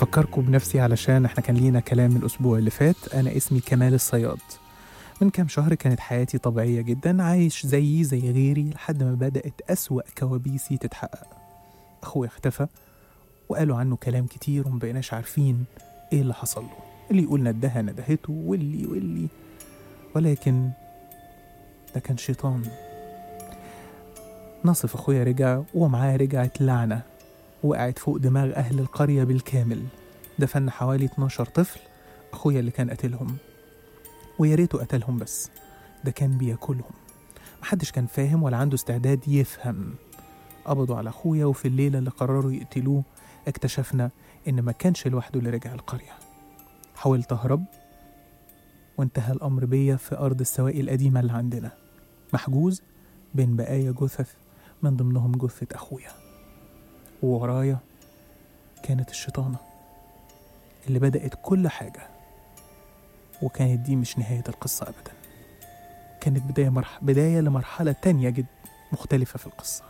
أفكركم بنفسي علشان احنا كان لينا كلام الأسبوع اللي فات أنا اسمي كمال الصياد من كام شهر كانت حياتي طبيعية جدا عايش زيي زي غيري لحد ما بدأت أسوأ كوابيسي تتحقق أخويا اختفى وقالوا عنه كلام كتير ومبقيناش عارفين إيه اللي حصل له اللي يقول ندها ندهته واللي واللي ولكن ده كان شيطان ناصف أخويا رجع ومعاه رجعت لعنة وقعت فوق دماغ أهل القرية بالكامل دفن حوالي 12 طفل أخويا اللي كان قتلهم ويا ريته قتلهم بس ده كان بياكلهم محدش كان فاهم ولا عنده استعداد يفهم قبضوا على أخويا وفي الليلة اللي قرروا يقتلوه اكتشفنا إن ما كانش لوحده اللي رجع القرية حاولت أهرب وانتهى الأمر بيا في أرض السواقي القديمة اللي عندنا محجوز بين بقايا جثث من ضمنهم جثة أخويا وورايا كانت الشيطانة اللي بدأت كل حاجة وكانت دي مش نهاية القصة أبدا كانت بداية, مرح... بداية لمرحلة تانية جد مختلفة في القصة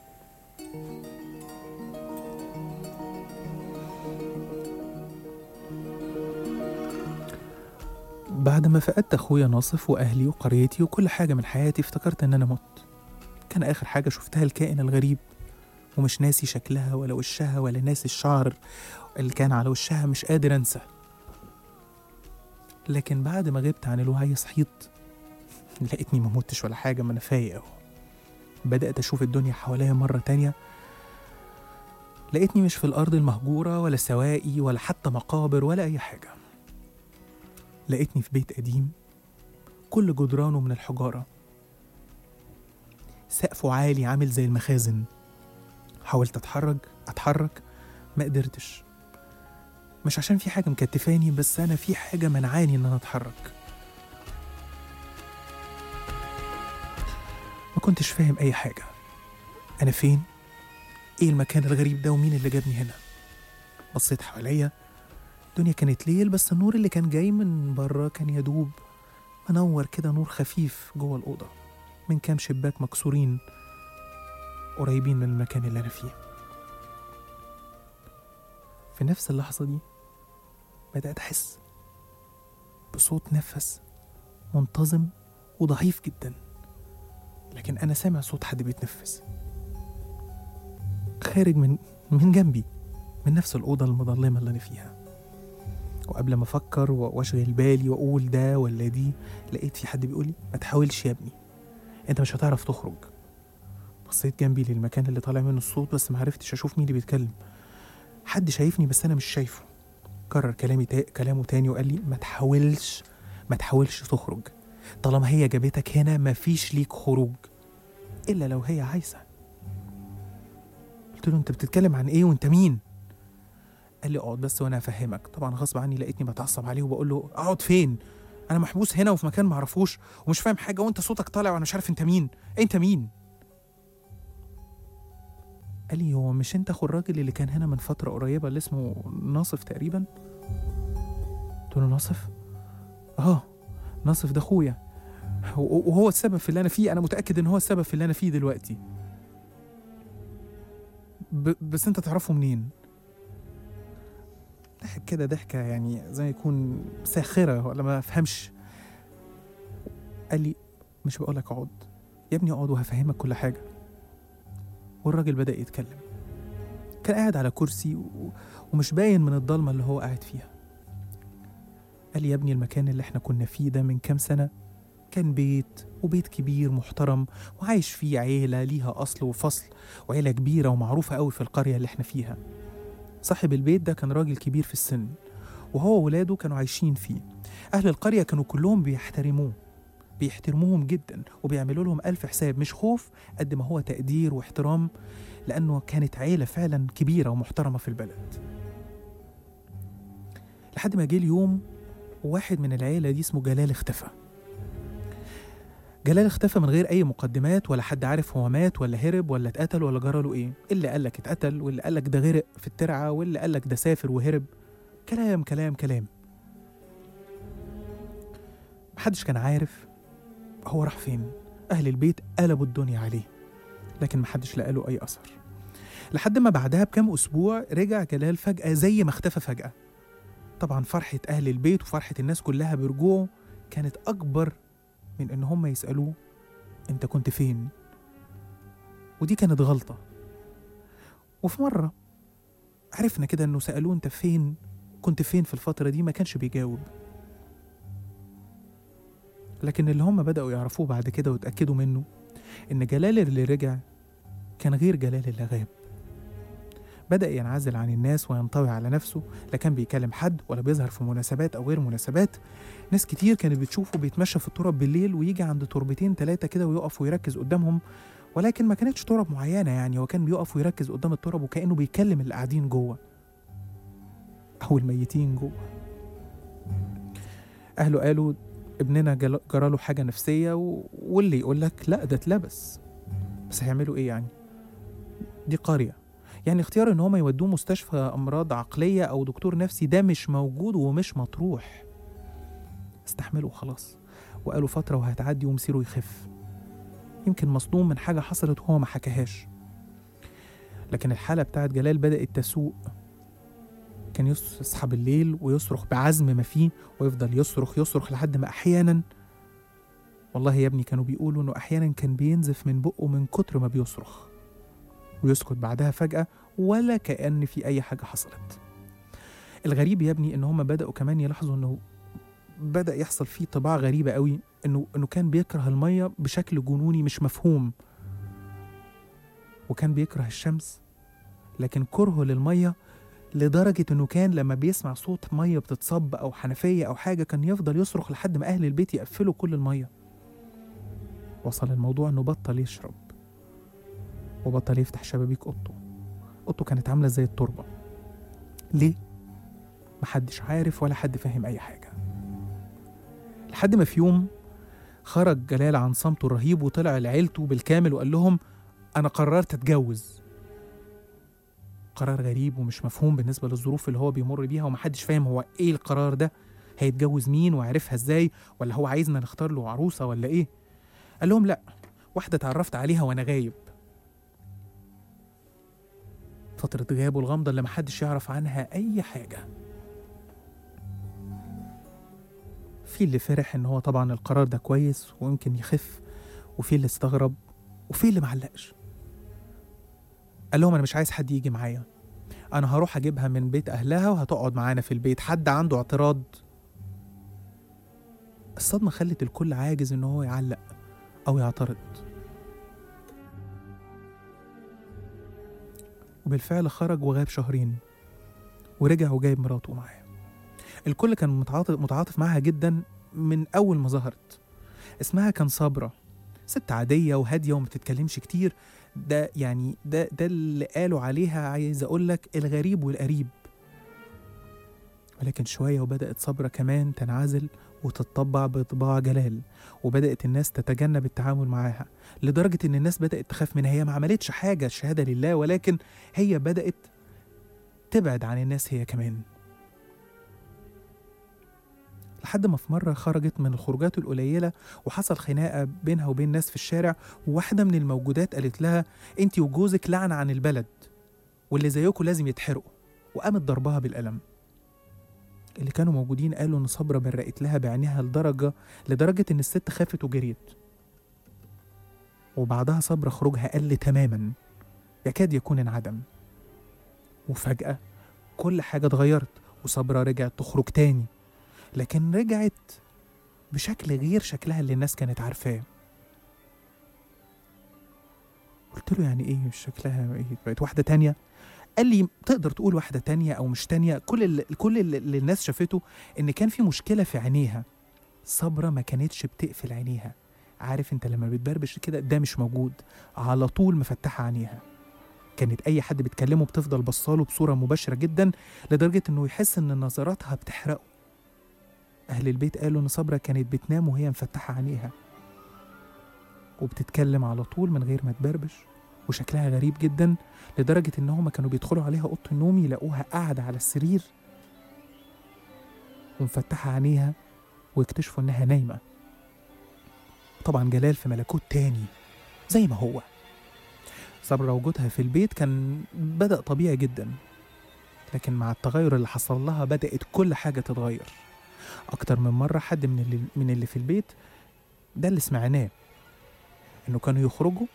بعد ما فقدت أخويا ناصف وأهلي وقريتي وكل حاجة من حياتي افتكرت إن أنا مت كان آخر حاجة شفتها الكائن الغريب ومش ناسي شكلها ولا وشها ولا ناسي الشعر اللي كان على وشها مش قادر أنسى لكن بعد ما غبت عن الوعي صحيت لقيتني ما متش ولا حاجة ما أنا فايق أهو بدأت أشوف الدنيا حواليا مرة تانية لقيتني مش في الأرض المهجورة ولا سواقي ولا حتى مقابر ولا أي حاجة لقيتني في بيت قديم كل جدرانه من الحجارة سقفه عالي عامل زي المخازن حاولت أتحرك أتحرك ما قدرتش مش عشان في حاجة مكتفاني بس أنا في حاجة منعاني إن أنا أتحرك ما كنتش فاهم أي حاجة أنا فين؟ إيه المكان الغريب ده ومين اللي جابني هنا؟ بصيت حواليا الدنيا كانت ليل بس النور اللي كان جاي من بره كان يدوب منور كده نور خفيف جوه الأوضة من كام شباك مكسورين قريبين من المكان اللي أنا فيه في نفس اللحظة دي بدأت أحس بصوت نفس منتظم وضعيف جدا لكن أنا سامع صوت حد بيتنفس خارج من من جنبي من نفس الأوضة المظلمة اللي أنا فيها وقبل ما أفكر وأشغل بالي وأقول ده ولا دي لقيت في حد بيقولي ما تحاولش يا ابني أنت مش هتعرف تخرج بصيت جنبي للمكان اللي طالع منه الصوت بس معرفتش أشوف مين اللي بيتكلم حد شايفني بس أنا مش شايفه كرر كلامي تا... كلامه تاني وقال لي ما تحاولش ما تحاولش تخرج طالما هي جابتك هنا مفيش ليك خروج إلا لو هي عايزة قلت له أنت بتتكلم عن إيه وأنت مين؟ قال لي اقعد بس وانا افهمك طبعا غصب عني لقيتني بتعصب عليه وبقول له اقعد فين انا محبوس هنا وفي مكان معرفوش ومش فاهم حاجه وانت صوتك طالع وانا مش عارف انت مين انت مين قال لي هو مش انت اخو الراجل اللي كان هنا من فتره قريبه اللي اسمه ناصف تقريبا قلت له ناصف اه ناصف ده اخويا وهو السبب في اللي انا فيه انا متاكد ان هو السبب في اللي انا فيه دلوقتي ب... بس انت تعرفه منين ضحك كده ضحكة يعني زي ما يكون ساخرة ولا ما فهمش قال لي مش بقولك اقعد يا ابني اقعد وهفهمك كل حاجة والراجل بدأ يتكلم كان قاعد على كرسي و... ومش باين من الضلمة اللي هو قاعد فيها قال لي يا ابني المكان اللي احنا كنا فيه ده من كام سنة كان بيت وبيت كبير محترم وعايش فيه عيلة ليها أصل وفصل وعيلة كبيرة ومعروفة قوي في القرية اللي احنا فيها صاحب البيت ده كان راجل كبير في السن وهو وولاده كانوا عايشين فيه أهل القرية كانوا كلهم بيحترموه بيحترموهم جدا وبيعملوا لهم ألف حساب مش خوف قد ما هو تقدير واحترام لأنه كانت عيلة فعلا كبيرة ومحترمة في البلد لحد ما جه اليوم واحد من العيلة دي اسمه جلال اختفى جلال اختفى من غير أي مقدمات ولا حد عارف هو مات ولا هرب ولا اتقتل ولا جرى له إيه اللي قالك اتقتل واللي قالك ده غرق في الترعة واللي قالك ده سافر وهرب كلام كلام كلام محدش كان عارف هو راح فين أهل البيت قلبوا الدنيا عليه لكن محدش لقى له أي أثر لحد ما بعدها بكام أسبوع رجع جلال فجأة زي ما اختفى فجأة طبعا فرحة أهل البيت وفرحة الناس كلها برجوعه كانت أكبر من إن هم يسألوه أنت كنت فين؟ ودي كانت غلطة وفي مرة عرفنا كده إنه سألوه أنت فين؟ كنت فين في الفترة دي؟ ما كانش بيجاوب لكن اللي هم بدأوا يعرفوه بعد كده واتأكدوا منه إن جلال اللي رجع كان غير جلال اللي غاب بدأ ينعزل عن الناس وينطوي على نفسه لا كان بيكلم حد ولا بيظهر في مناسبات أو غير مناسبات ناس كتير كانت بتشوفه بيتمشى في التراب بالليل ويجي عند تربتين تلاتة كده ويقف ويركز قدامهم ولكن ما كانتش تراب معينة يعني هو كان بيقف ويركز قدام التراب وكأنه بيكلم اللي قاعدين جوه أو الميتين جوه أهله قالوا ابننا جل- جراله حاجة نفسية و... واللي يقول لك لا ده اتلبس بس هيعملوا ايه يعني دي قرية يعني اختيار ان هم يودوه مستشفى امراض عقلية او دكتور نفسي ده مش موجود ومش مطروح استحملوا خلاص وقالوا فترة وهتعدي ومصيره يخف يمكن مصدوم من حاجة حصلت وهو ما حكاهاش لكن الحالة بتاعت جلال بدأت تسوء كان يص- يصحى بالليل ويصرخ بعزم ما فيه ويفضل يصرخ يصرخ لحد ما أحيانا والله يا ابني كانوا بيقولوا إنه أحيانا كان بينزف من بقه من كتر ما بيصرخ ويسكت بعدها فجأة ولا كأن في أي حاجة حصلت الغريب يا ابني إن هم بدأوا كمان يلاحظوا إنه بدأ يحصل فيه طباع غريبة قوي إنه إنه كان بيكره المية بشكل جنوني مش مفهوم وكان بيكره الشمس لكن كرهه للمية لدرجة إنه كان لما بيسمع صوت مية بتتصب أو حنفية أو حاجة كان يفضل يصرخ لحد ما أهل البيت يقفلوا كل المية وصل الموضوع إنه بطل يشرب وبطل يفتح شبابيك أوضته أوضته كانت عاملة زي التربة ليه؟ محدش عارف ولا حد فاهم أي حاجة لحد ما في يوم خرج جلال عن صمته الرهيب وطلع لعيلته بالكامل وقال لهم أنا قررت أتجوز قرار غريب ومش مفهوم بالنسبة للظروف اللي هو بيمر بيها ومحدش فاهم هو إيه القرار ده هيتجوز مين وعرفها إزاي ولا هو عايزنا نختار له عروسة ولا إيه قال لهم لأ واحدة اتعرفت عليها وأنا غايب فترة غيابه الغامضة اللي محدش يعرف عنها أي حاجة في اللي فرح إن هو طبعا القرار ده كويس ويمكن يخف وفي اللي استغرب وفي اللي معلقش قال لهم أنا مش عايز حد يجي معايا أنا هروح أجيبها من بيت أهلها وهتقعد معانا في البيت حد عنده اعتراض الصدمة خلت الكل عاجز إن هو يعلق أو يعترض وبالفعل خرج وغاب شهرين ورجع وجايب مراته معاه الكل كان متعاطف, متعاطف معاها جدا من أول ما ظهرت اسمها كان صبرة ست عادية وهادية وما بتتكلمش كتير ده يعني ده ده اللي قالوا عليها عايز أقول لك الغريب والقريب ولكن شوية وبدأت صبرة كمان تنعزل وتتطبع بطباع جلال وبدأت الناس تتجنب التعامل معاها لدرجة إن الناس بدأت تخاف منها هي ما عملتش حاجة الشهادة لله ولكن هي بدأت تبعد عن الناس هي كمان لحد ما في مرة خرجت من الخروجات القليلة وحصل خناقة بينها وبين ناس في الشارع وواحدة من الموجودات قالت لها انتي وجوزك لعنة عن البلد واللي زيكم لازم يتحرقوا وقامت ضربها بالقلم اللي كانوا موجودين قالوا ان صبرة برقت لها بعينيها لدرجة لدرجة ان الست خافت وجريت وبعدها صبرة خروجها قل تماما يكاد يكون انعدم وفجأة كل حاجة اتغيرت وصبرة رجعت تخرج تاني لكن رجعت بشكل غير شكلها اللي الناس كانت عارفاه قلت له يعني ايه مش شكلها ايه بقت واحدة تانية قال لي تقدر تقول واحدة تانية أو مش تانية كل اللي كل اللي اللي الناس شافته إن كان في مشكلة في عينيها صبرة ما كانتش بتقفل عينيها عارف انت لما بتبربش كده ده مش موجود على طول مفتحة عينيها كانت أي حد بتكلمه بتفضل بصاله بصورة مباشرة جدا لدرجة إنه يحس إن نظراتها بتحرقه أهل البيت قالوا إن صبرة كانت بتنام وهي مفتحة عينيها وبتتكلم على طول من غير ما تبربش وشكلها غريب جدا لدرجة إن هما كانوا بيدخلوا عليها أوضة النوم يلاقوها قاعدة على السرير ومفتحة عينيها ويكتشفوا إنها نايمة طبعا جلال في ملكوت تاني زي ما هو صبرا وجودها في البيت كان بدأ طبيعي جدا لكن مع التغير اللي حصل لها بدأت كل حاجة تتغير أكتر من مرة حد من اللي, من اللي في البيت ده اللي سمعناه إنه كانوا يخرجوا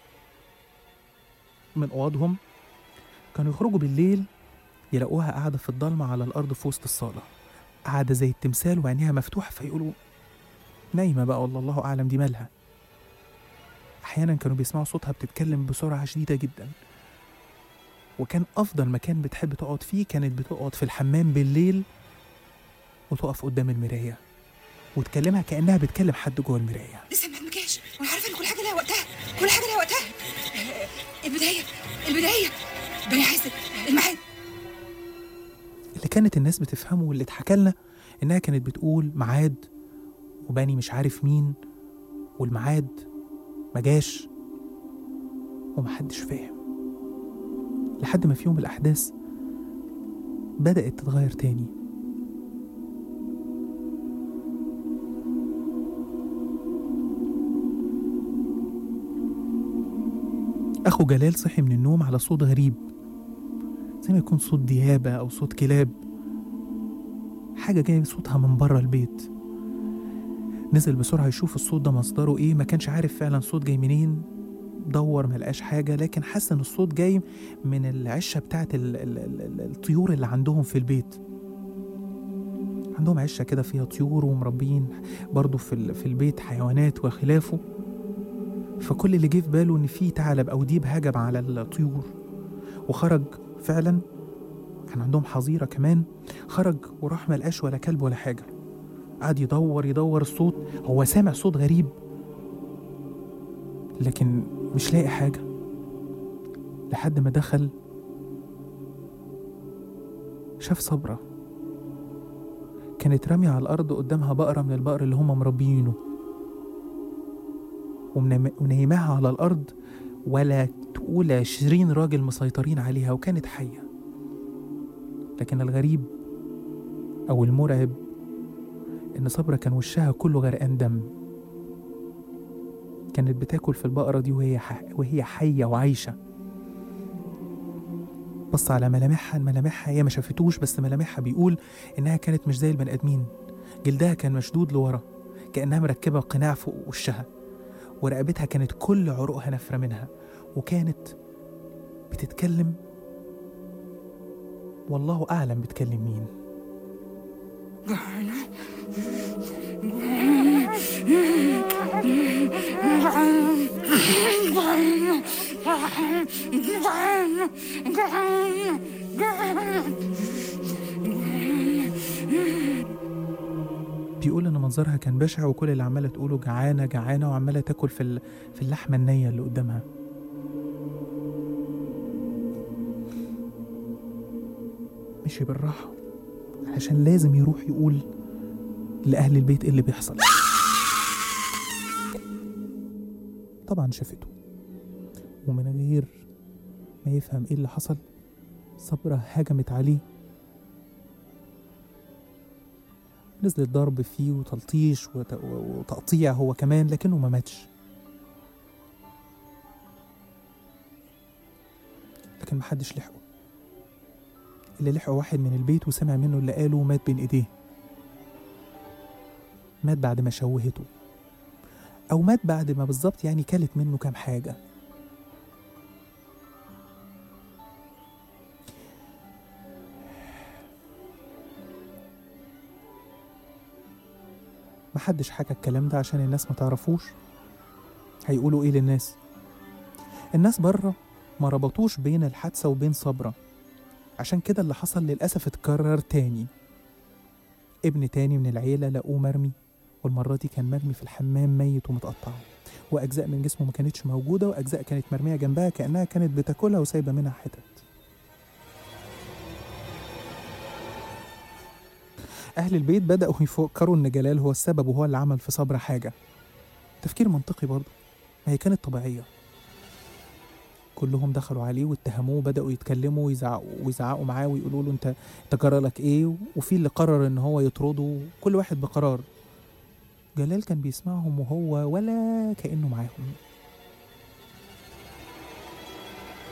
من أوضهم كانوا يخرجوا بالليل يلاقوها قاعدة في الضلمة على الأرض في وسط الصالة قاعدة زي التمثال وعينيها مفتوحة فيقولوا نايمة بقى والله الله أعلم دي مالها أحيانا كانوا بيسمعوا صوتها بتتكلم بسرعة شديدة جدا وكان أفضل مكان بتحب تقعد فيه كانت بتقعد في الحمام بالليل وتقف قدام المراية وتكلمها كأنها بتكلم حد جوه المراية لسه ما ادمجاش وانا عارفه ان كل حاجه لها وقتها كل حاجه لها وقتها البدايه البدايه بني حاسب الميعاد اللي كانت الناس بتفهمه واللي اتحكى لنا إنها كانت بتقول ميعاد وباني مش عارف مين والميعاد مجاش ومحدش فاهم لحد ما في يوم الأحداث بدأت تتغير تاني أخو جلال صحي من النوم على صوت غريب زي ما يكون صوت ديابة أو صوت كلاب حاجة جاية صوتها من بره البيت نزل بسرعة يشوف الصوت ده مصدره إيه ما كانش عارف فعلا صوت جاي منين دور ملقاش حاجة لكن حس إن الصوت جاي من العشة بتاعت ال ال ال ال الطيور اللي عندهم في البيت عندهم عشة كده فيها طيور ومربين برضو في, ال- في البيت حيوانات وخلافه فكل اللي جه في باله إن في ثعلب أو ديب هجم على الطيور وخرج فعلا كان عندهم حظيرة كمان خرج وراح ملقاش ولا كلب ولا حاجة قعد يدور يدور الصوت هو سامع صوت غريب لكن مش لاقي حاجة لحد ما دخل شاف صبرة كانت رامية على الأرض قدامها بقرة من البقر اللي هم مربيينه ومنام- ونايماها على الأرض ولا تقول عشرين راجل مسيطرين عليها وكانت حية لكن الغريب أو المرعب إن صبرة كان وشها كله غرقان دم كانت بتاكل في البقرة دي وهي ح... وهي حية وعايشة بص على ملامحها ملامحها هي ما شافتوش بس ملامحها بيقول إنها كانت مش زي البني آدمين جلدها كان مشدود لورا كأنها مركبة قناع فوق وشها ورقبتها كانت كل عروقها نفرة منها وكانت بتتكلم والله أعلم بتكلم مين بيقول ان منظرها كان بشع وكل اللي عماله تقوله جعانه جعانه وعماله تاكل في ال- في اللحمه النيه اللي قدامها مشي بالراحه علشان لازم يروح يقول لاهل البيت ايه اللي بيحصل طبعا شافته ومن غير ما يفهم ايه اللي حصل صبرة هجمت عليه نزلت ضرب فيه وتلطيش وت- وتقطيع هو كمان لكنه ما ماتش لكن محدش لحقه اللي لحقه واحد من البيت وسمع منه اللي قاله ومات بين ايديه مات بعد ما شوهته او مات بعد ما بالظبط يعني كلت منه كام حاجه محدش حكى الكلام ده عشان الناس ما تعرفوش هيقولوا ايه للناس الناس بره ما ربطوش بين الحادثة وبين صبرة عشان كده اللي حصل للأسف اتكرر تاني ابن تاني من العيلة لقوه مرمي والمرة دي كان مرمي في الحمام ميت ومتقطع وأجزاء من جسمه ما كانتش موجودة وأجزاء كانت مرمية جنبها كأنها كانت بتاكلها وسايبة منها حتت أهل البيت بدأوا يفكروا إن جلال هو السبب وهو اللي عمل في صبر حاجة تفكير منطقي برضه ما هي كانت طبيعية كلهم دخلوا عليه واتهموه وبدأوا يتكلموا ويزعقوا ويزعقوا معاه ويقولوا له انت انت جرى لك ايه وفي اللي قرر ان هو يطرده كل واحد بقرار جلال كان بيسمعهم وهو ولا كأنه معاهم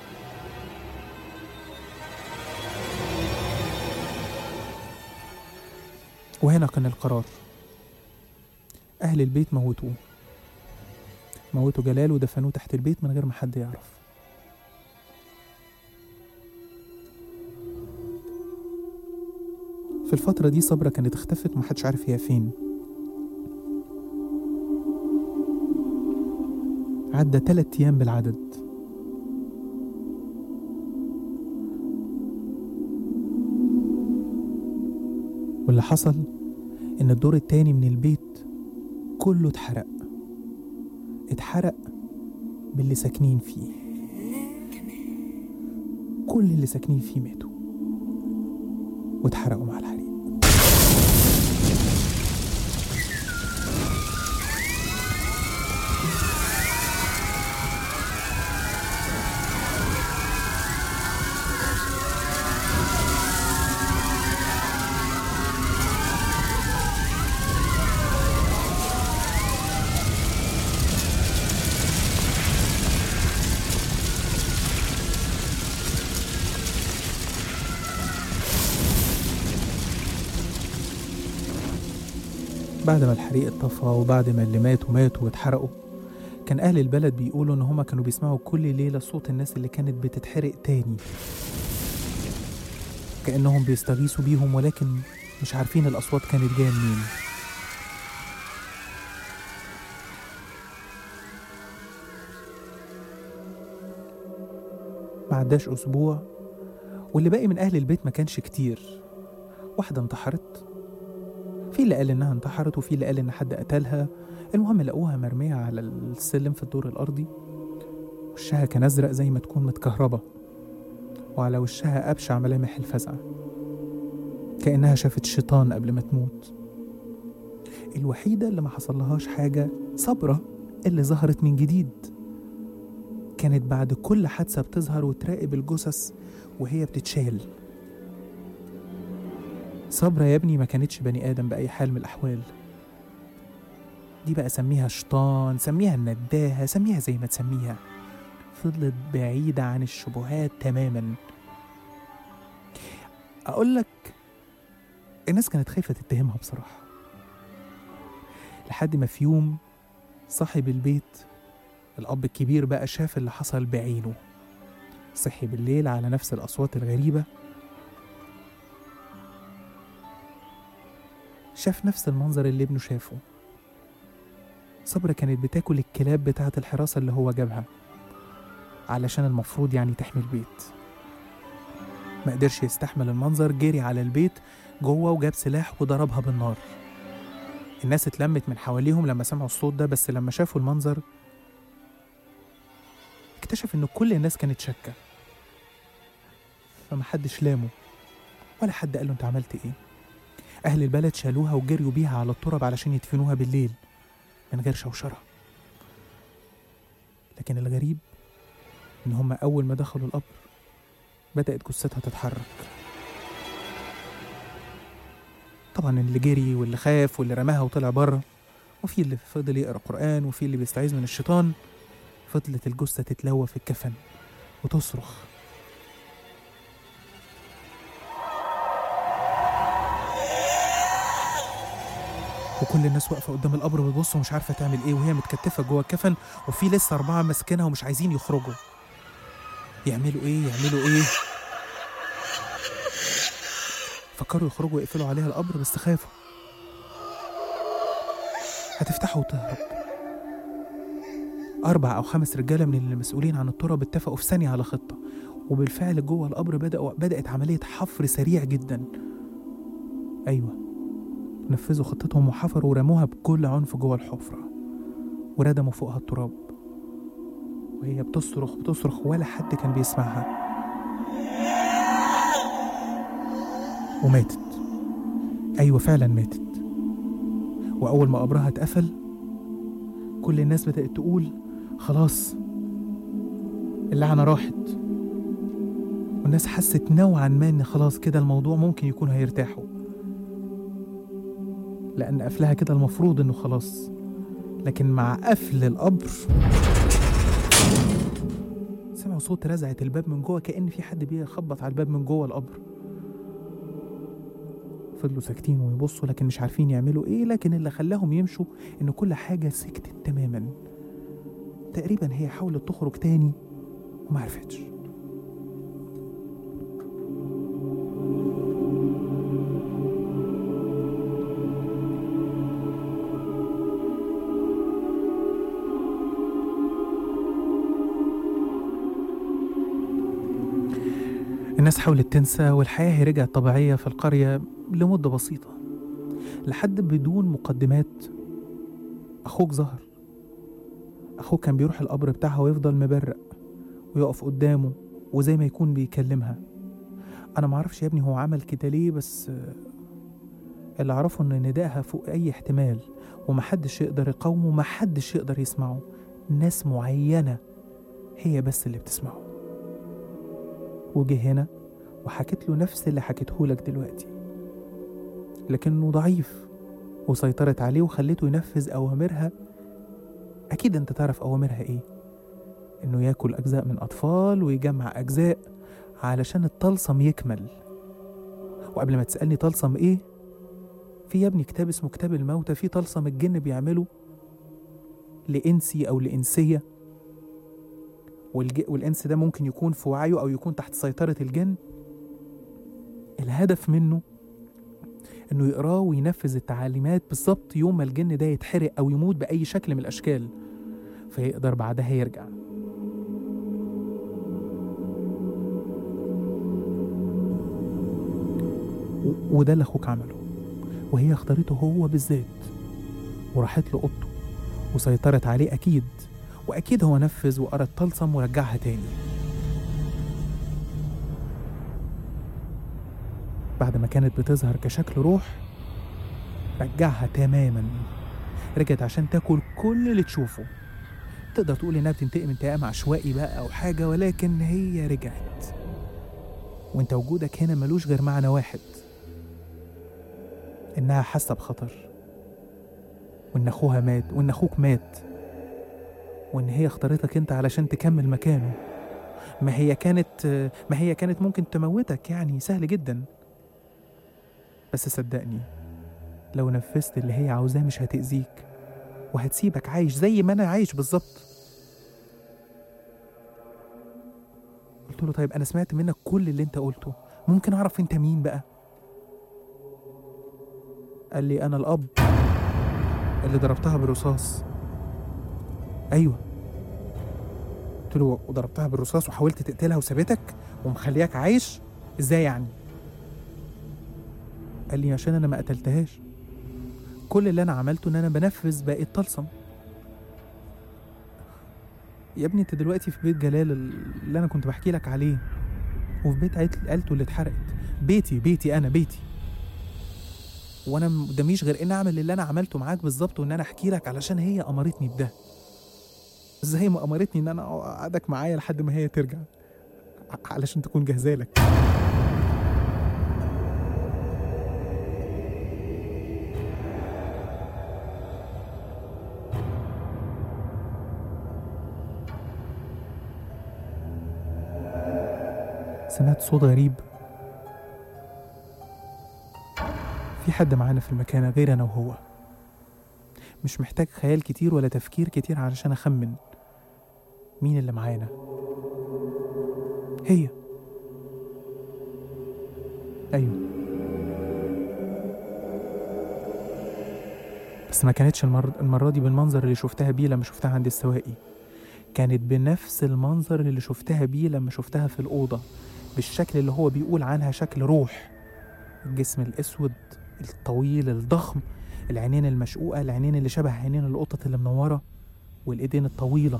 وهنا كان القرار أهل البيت موتوه موتوا جلال ودفنوه تحت البيت من غير ما حد يعرف في الفترة دي صبرا كانت اختفت ومحدش عارف هي فين عدى تلات أيام بالعدد واللي حصل إن الدور التاني من البيت كله اتحرق اتحرق باللي ساكنين فيه كل اللي ساكنين فيه ماتوا واتحرقوا مع الحريق بعد ما الحريق اتطفى وبعد ما اللي ماتوا ماتوا واتحرقوا كان أهل البلد بيقولوا إن هما كانوا بيسمعوا كل ليلة صوت الناس اللي كانت بتتحرق تاني كأنهم بيستغيثوا بيهم ولكن مش عارفين الأصوات كانت جاية منين ما عداش أسبوع واللي باقي من أهل البيت ما كانش كتير واحدة انتحرت في اللي قال إنها انتحرت وفي اللي قال إن حد قتلها المهم لقوها مرمية على السلم في الدور الأرضي وشها كان أزرق زي ما تكون متكهربة وعلى وشها أبشع ملامح الفزع كأنها شافت شيطان قبل ما تموت الوحيدة اللي ما حصلهاش حاجة صبرة اللي ظهرت من جديد كانت بعد كل حادثة بتظهر وتراقب الجثث وهي بتتشال صبرة يا ابني ما كانتش بني آدم بأي حال من الأحوال دي بقى سميها شيطان سميها النداهة سميها زي ما تسميها فضلت بعيدة عن الشبهات تماما أقول لك الناس كانت خايفة تتهمها بصراحة لحد ما في يوم صاحب البيت الأب الكبير بقى شاف اللي حصل بعينه صحي بالليل على نفس الأصوات الغريبة شاف نفس المنظر اللي ابنه شافه صبرا كانت بتاكل الكلاب بتاعة الحراسة اللي هو جابها علشان المفروض يعني تحمي البيت ما قدرش يستحمل المنظر جري على البيت جوه وجاب سلاح وضربها بالنار الناس اتلمت من حواليهم لما سمعوا الصوت ده بس لما شافوا المنظر اكتشف ان كل الناس كانت شاكة فمحدش لامه ولا حد قال له انت عملت ايه اهل البلد شالوها وجريوا بيها على التراب علشان يدفنوها بالليل من غير شوشرة لكن الغريب إن هم أول ما دخلوا القبر بدأت جثتها تتحرك طبعا اللي جري واللي خاف واللي رماها وطلع بره وفي اللي فضل يقرا قرآن وفي اللي بيستعيذ من الشيطان فضلت الجثة تتلوى في الكفن وتصرخ وكل الناس واقفه قدام القبر بتبص ومش عارفه تعمل ايه وهي متكتفه جوه الكفن وفي لسه اربعه ماسكينها ومش عايزين يخرجوا يعملوا ايه يعملوا ايه فكروا يخرجوا ويقفلوا عليها القبر بس خافوا هتفتحها وتهرب أربع أو خمس رجالة من اللي مسؤولين عن التراب اتفقوا في ثانية على خطة وبالفعل جوه القبر بدأوا بدأت عملية حفر سريع جدا أيوه نفذوا خطتهم وحفروا ورموها بكل عنف جوه الحفرة وردموا فوقها التراب وهي بتصرخ بتصرخ ولا حد كان بيسمعها وماتت أيوة فعلا ماتت وأول ما قبرها اتقفل كل الناس بدأت تقول خلاص اللعنة راحت والناس حست نوعا ما ان خلاص كده الموضوع ممكن يكون هيرتاحوا لأن قفلها كده المفروض إنه خلاص لكن مع قفل القبر سمعوا صوت رزعة الباب من جوه كأن في حد بيخبط على الباب من جوه القبر فضلوا ساكتين ويبصوا لكن مش عارفين يعملوا ايه لكن اللي خلاهم يمشوا ان كل حاجة سكتت تماما تقريبا هي حاولت تخرج تاني وما عرفتش الناس حاولت تنسى والحياة رجعت طبيعية في القرية لمدة بسيطة لحد بدون مقدمات أخوك ظهر أخوك كان بيروح القبر بتاعها ويفضل مبرق ويقف قدامه وزي ما يكون بيكلمها أنا معرفش يا ابني هو عمل كده ليه بس آه، اللي أعرفه إن ندائها فوق أي احتمال ومحدش يقدر يقاومه محدش يقدر يسمعه ناس معينة هي بس اللي بتسمعه وجه هنا وحكت له نفس اللي حكيته لك دلوقتي لكنه ضعيف وسيطرت عليه وخلته ينفذ أوامرها أكيد أنت تعرف أوامرها إيه إنه ياكل أجزاء من أطفال ويجمع أجزاء علشان الطلسم يكمل وقبل ما تسألني طلسم إيه في يا ابني كتاب اسمه كتاب الموتى في طلسم الجن بيعمله لإنسي أو لإنسية والج... والإنس ده ممكن يكون في وعيه أو يكون تحت سيطرة الجن الهدف منه إنه يقراه وينفذ التعليمات بالظبط يوم ما الجن ده يتحرق أو يموت بأي شكل من الأشكال فيقدر بعدها يرجع و- وده اللي أخوك عمله وهي اختارته هو بالذات وراحت له أوضته وسيطرت عليه أكيد وأكيد هو نفذ وقرا الطلسم ورجعها تاني بعد ما كانت بتظهر كشكل روح رجعها تماما رجعت عشان تاكل كل اللي تشوفه تقدر تقول انها بتنتقم انتقام عشوائي بقى او حاجه ولكن هي رجعت وانت وجودك هنا ملوش غير معنى واحد انها حاسه بخطر وان اخوها مات وان اخوك مات وان هي اختارتك انت علشان تكمل مكانه ما هي كانت ما هي كانت ممكن تموتك يعني سهل جدا بس صدقني لو نفذت اللي هي عاوزاه مش هتأذيك وهتسيبك عايش زي ما انا عايش بالظبط قلت له طيب انا سمعت منك كل اللي انت قلته ممكن اعرف انت مين بقى قال لي انا الاب اللي ضربتها بالرصاص ايوه قلت له وضربتها بالرصاص وحاولت تقتلها وسابتك ومخلياك عايش ازاي يعني قال لي عشان انا ما قتلتهاش كل اللي انا عملته ان انا بنفذ باقي الطلسم يا ابني انت دلوقتي في بيت جلال اللي انا كنت بحكي لك عليه وفي بيت عيلة عيلته اللي اتحرقت بيتي بيتي انا بيتي وانا ما قداميش غير ان اعمل اللي انا عملته معاك بالظبط وان انا احكي لك علشان هي امرتني بده زي ما امرتني ان انا اقعدك معايا لحد ما هي ترجع ع- علشان تكون جاهزه لك سمعت صوت غريب في حد معانا في المكان غير انا وهو مش محتاج خيال كتير ولا تفكير كتير علشان اخمن مين اللي معانا هي ايوه بس ما كانتش المر... المرة دي بالمنظر اللي شفتها بيه لما شفتها عند السواقي كانت بنفس المنظر اللي شفتها بيه لما شفتها في الأوضة بالشكل اللي هو بيقول عنها شكل روح الجسم الأسود الطويل الضخم العينين المشقوقة العينين اللي شبه عينين القطط اللي منورة والإيدين الطويلة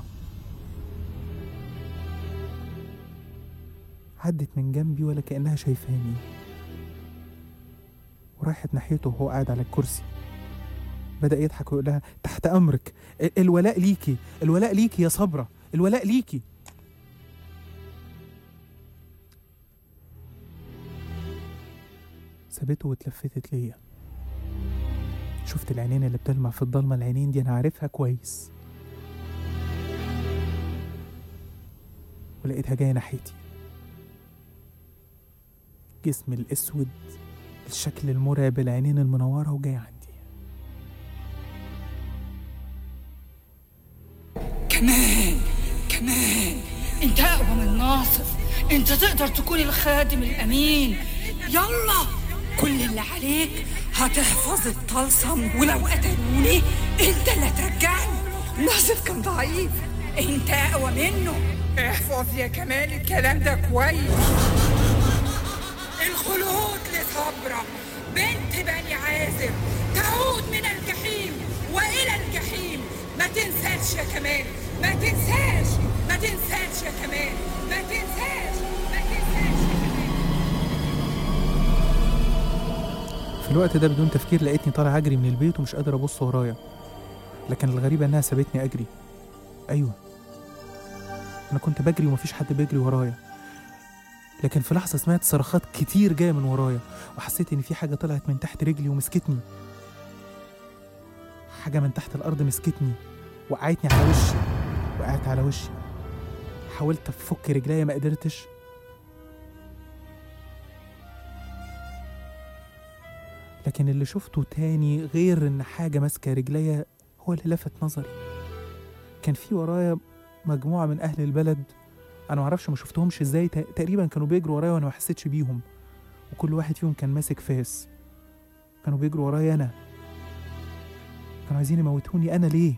عدت من جنبي ولا كأنها شايفاني وراحت ناحيته وهو قاعد على الكرسي بدأ يضحك ويقول لها تحت أمرك ال- الولاء ليكي الولاء ليكي يا صبرة الولاء ليكي سابته واتلفتت ليا شفت العينين اللي بتلمع في الضلمة العينين دي أنا عارفها كويس ولقيتها جاية ناحيتي جسم الأسود الشكل المرعب العينين المنورة وجاي عندي كمان كمان انت اقوى من ناصر انت تقدر تكون الخادم الامين يلا كل اللي عليك هتحفظ الطلسم ولو قتلوني انت اللي هترجعني ناصر كان ضعيف انت اقوى منه احفظ يا كمال الكلام ده كويس الخلود لصبرة بنت بني عازر تعود من الجحيم والى الجحيم ما تنساش يا كمال ما تنساش ما تنساش يا كمال ما تنساش ما تنساش يا كمال في الوقت ده بدون تفكير لقيتني طالع اجري من البيت ومش قادر ابص ورايا لكن الغريبة انها سابتني اجري ايوه انا كنت بجري ومفيش حد بيجري ورايا لكن في لحظة سمعت صرخات كتير جاية من ورايا وحسيت ان في حاجة طلعت من تحت رجلي ومسكتني حاجة من تحت الارض مسكتني وقعتني على وشي وقعت على وشي حاولت افك رجليا ما قدرتش لكن اللي شفته تاني غير ان حاجة ماسكة رجليا هو اللي لفت نظري كان في ورايا مجموعة من أهل البلد أنا معرفش ما شفتهمش إزاي ت- تقريبا كانوا بيجروا ورايا وأنا ما حسيتش بيهم وكل واحد فيهم كان ماسك فاس كانوا بيجروا ورايا أنا كانوا عايزين يموتوني أنا ليه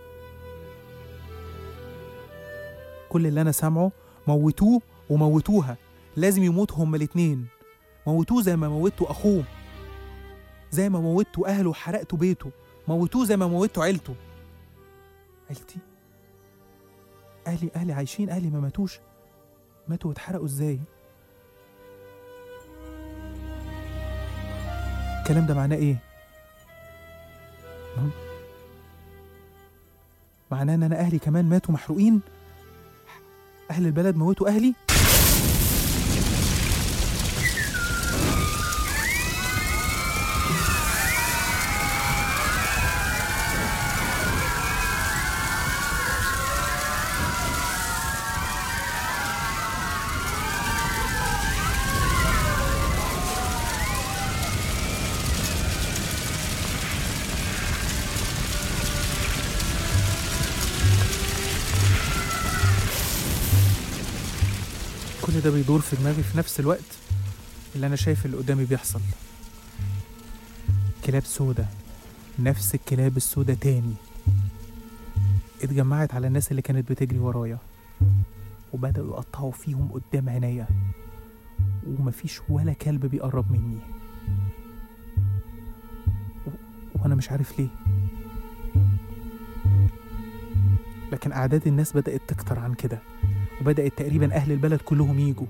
كل اللي أنا سامعه موتوه وموتوها لازم يموتوا هما الاتنين موتوه زي ما موتوا أخوه زي ما موتوا أهله وحرقتوا بيته موتوه زي ما موتوا عيلته عيلتي أهلي أهلي عايشين أهلي ما ماتوش ماتوا واتحرقوا إزاي الكلام ده معناه إيه هم؟ معناه إن أنا أهلي كمان ماتوا محروقين أهل البلد موتوا أهلي كل ده بيدور في دماغي في نفس الوقت اللي أنا شايف اللي قدامي بيحصل كلاب سودة نفس الكلاب السودة تاني اتجمعت على الناس اللي كانت بتجري ورايا وبدأوا يقطعوا فيهم قدام عينيا ومفيش ولا كلب بيقرب مني و... وأنا مش عارف ليه لكن أعداد الناس بدأت تكتر عن كده وبدأت تقريبا أهل البلد كلهم يجوا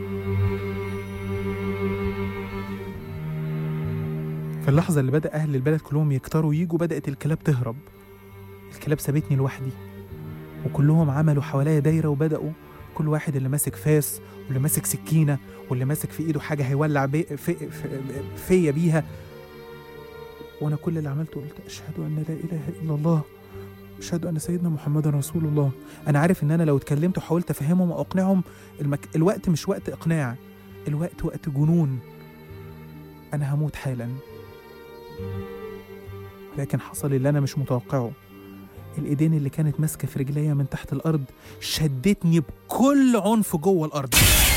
في اللحظة اللي بدأ أهل البلد كلهم يكتروا يجوا بدأت الكلاب تهرب الكلاب سابتني لوحدي وكلهم عملوا حواليا دايرة وبدأوا كل واحد اللي ماسك فاس واللي ماسك سكينة واللي ماسك في إيده حاجة هيولع بي في في فيا بيها وأنا كل اللي عملته قلت أشهد أن لا إله إلا الله أشهد أن سيدنا محمد رسول الله أنا عارف إن أنا لو اتكلمت وحاولت أفهمهم وأقنعهم المك... الوقت مش وقت إقناع الوقت وقت جنون أنا هموت حالا لكن حصل اللي أنا مش متوقعه الإيدين اللي كانت ماسكة في رجليا من تحت الأرض شدتني بكل عنف جوه الأرض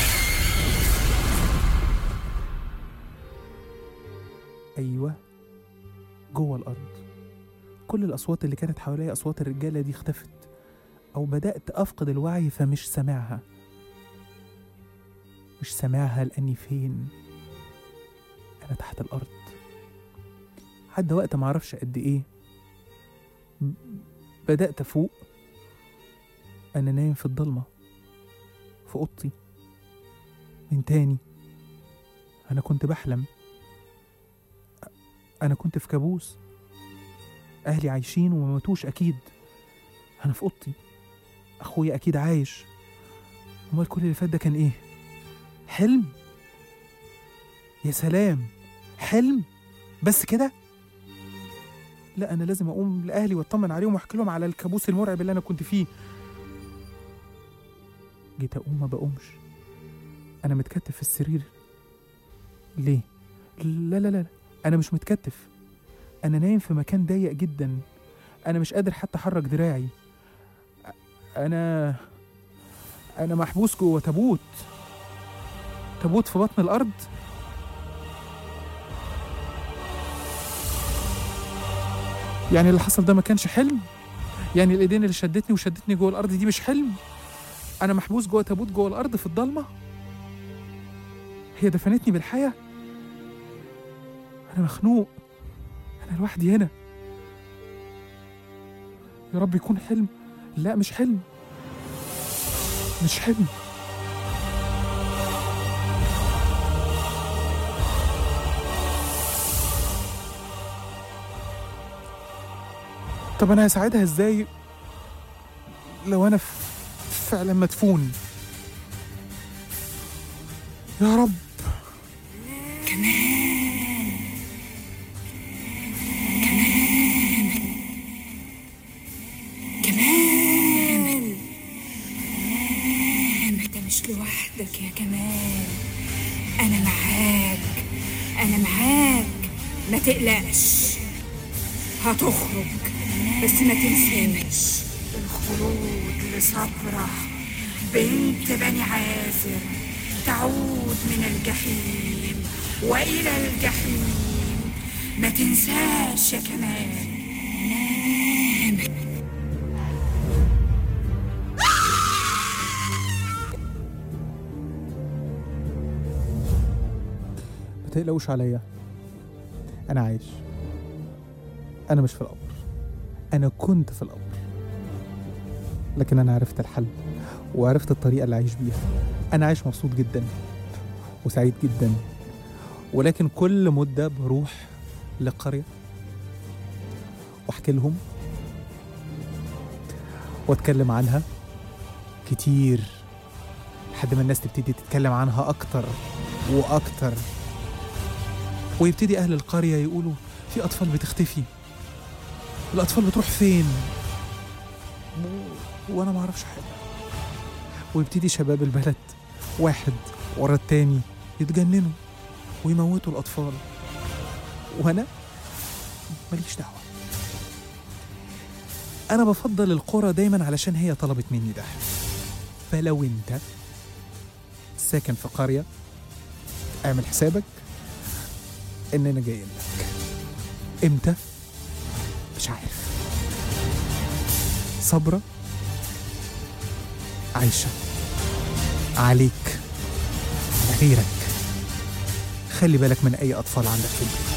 أيوه جوه الأرض كل الأصوات اللي كانت حواليا أصوات الرجالة دي اختفت أو بدأت أفقد الوعي فمش سامعها مش سامعها لأني فين أنا تحت الأرض عدى وقت معرفش قد إيه ب- بدأت أفوق أنا نايم في الضلمة في أوضتي من تاني أنا كنت بحلم أ- أنا كنت في كابوس أهلي عايشين وما ماتوش أكيد أنا في أوضتي أخويا أكيد عايش أمال كل اللي فات ده كان إيه؟ حلم؟ يا سلام حلم؟ بس كده؟ لا أنا لازم أقوم لأهلي وأطمن عليهم وأحكي لهم على الكابوس المرعب اللي أنا كنت فيه جيت أقوم ما بقومش أنا متكتف في السرير ليه؟ لا لا لا انا مش متكتف انا نايم في مكان ضيق جدا انا مش قادر حتى احرك دراعي انا انا محبوس جوه تابوت تابوت في بطن الارض يعني اللي حصل ده ما كانش حلم يعني الايدين اللي شدتني وشدتني جوه الارض دي مش حلم انا محبوس جوه تابوت جوه الارض في الضلمه هي دفنتني بالحياه انا مخنوق انا لوحدي هنا يا رب يكون حلم لا مش حلم مش حلم طب انا هساعدها ازاي لو انا ف- فعلا مدفون يا رب كمال انت مش لوحدك يا كمال انا معاك انا معاك ما تقلقش هتخرج بس ما تنساش الخلود لصبرة بنت بني عازر تعود من الجحيم والى الجحيم ما تنساش يا كمال ما تقلقوش عليا انا عايش انا مش في القبر انا كنت في القبر لكن انا عرفت الحل وعرفت الطريقه اللي اعيش بيها انا عايش مبسوط جدا وسعيد جدا ولكن كل مده بروح لقريه واحكي لهم واتكلم عنها كتير لحد ما الناس تبتدي تتكلم عنها اكتر واكتر ويبتدي اهل القريه يقولوا في اطفال بتختفي الاطفال بتروح فين و- وانا ما اعرفش حاجه ويبتدي شباب البلد واحد ورا التاني يتجننوا ويموتوا الاطفال وانا ماليش دعوه انا بفضل القرى دايما علشان هي طلبت مني ده فلو انت ساكن في قريه اعمل حسابك اننا جايين لك امتى مش عارف صبرة عايشة عليك على غيرك خلي بالك من اي اطفال عندك في البيت